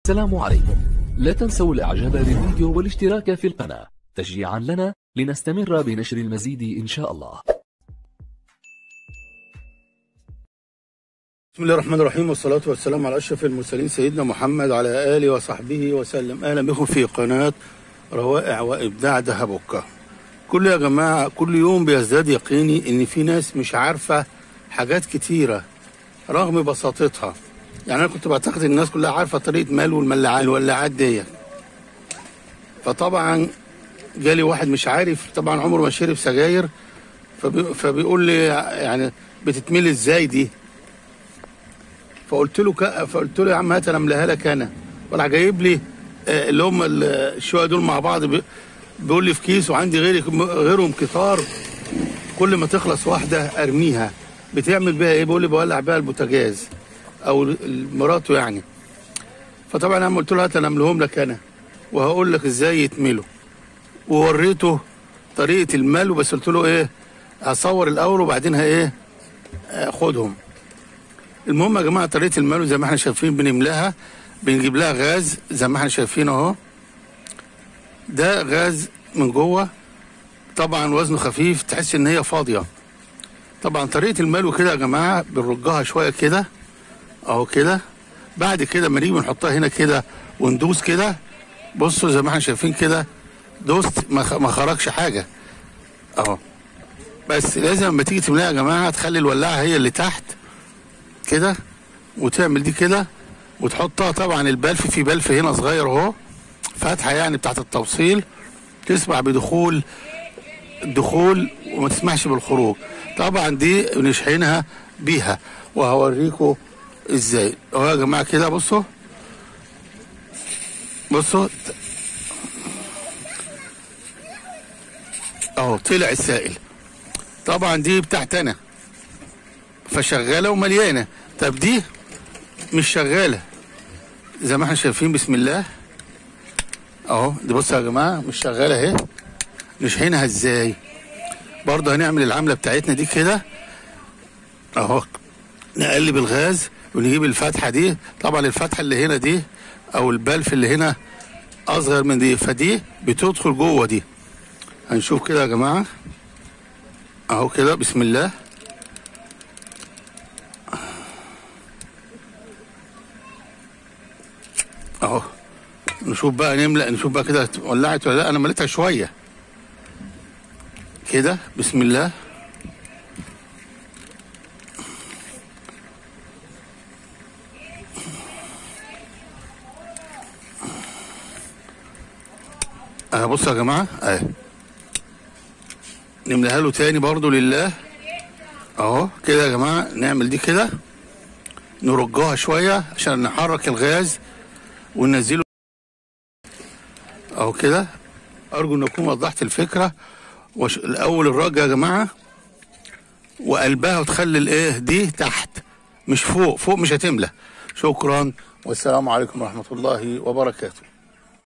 السلام عليكم لا تنسوا الاعجاب بالفيديو والاشتراك في القناة تشجيعا لنا لنستمر بنشر المزيد ان شاء الله بسم الله الرحمن الرحيم والصلاة والسلام على أشرف المرسلين سيدنا محمد وعلى آله وصحبه وسلم أهلا بكم في قناة روائع وإبداع دهبوكا كل يا جماعة كل يوم بيزداد يقيني إن في ناس مش عارفة حاجات كتيرة رغم بساطتها يعني أنا كنت بعتقد إن الناس كلها عارفة طريقة مال والملاعات الولاعات دي فطبعا جالي واحد مش عارف طبعا عمره ما شرب سجاير فبي فبيقول لي يعني بتتميل ازاي دي فقلت له ك... فقلت له يا عم هات انا املاها لك انا وراح جايب لي آه، اللي هم ال- الشويه دول مع بعض بي... بيقول لي في كيس وعندي غيري غيرهم كتار كل ما تخلص واحده ارميها بتعمل بيها ايه بيقول لي بولع بيها البوتاجاز او ال- مراته يعني فطبعا انا قلت له هات انا املهم لك انا وهقول لك ازاي يتملوا ووريته طريقه الملو بس قلت له ايه هصور الاول وبعدين ه- ايه خدهم المهم يا جماعه طريقه الملو زي ما احنا شايفين بنملاها بنجيب لها غاز زي ما احنا شايفين اهو ده غاز من جوه طبعا وزنه خفيف تحس ان هي فاضيه طبعا طريقه الملو كده يا جماعه بنرجها شويه كده اهو كده بعد كده ما نيجي بنحطها هنا كده وندوس كده بصوا زي ما احنا شايفين كده دوست ما خ- ما خرجش حاجه اهو بس لازم لما تيجي تملاها يا جماعه تخلي الولاعه هي اللي تحت كده وتعمل دي كده وتحطها طبعا البلف في بلف هنا صغير اهو فتحه يعني بتاعت التوصيل تسمع بدخول الدخول وما تسمحش بالخروج طبعا دي نشحنها بيها وهوريكم ازاي اهو يا جماعه كده بصوا بصوا اهو طلع السائل طبعا دي بتاعت انا فشغاله ومليانه طب دي مش شغاله زي ما احنا شايفين بسم الله اهو دي بصوا يا جماعه مش شغاله اهي نشحنها ازاي برضه هنعمل العمله بتاعتنا دي كده اهو نقلب الغاز ونجيب الفتحه دي طبعا الفتحه اللي هنا دي او البلف اللي هنا اصغر من دي فدي بتدخل جوه دي هنشوف كده يا جماعه اهو كده بسم الله اهو نشوف بقى نملأ نشوف بقى كده ولعت ولا لا انا مليتها شويه كده بسم الله اه بصوا يا جماعه اهي نملاها له تاني برضو لله اهو كده يا جماعه نعمل دي كده نرجها شويه عشان نحرك الغاز وننزله اهو كده ارجو ان اكون وضحت الفكره وش... الاول الرجه يا جماعه وقلبها وتخلي الايه دي تحت مش فوق فوق مش هتملى شكرا والسلام عليكم ورحمه الله وبركاته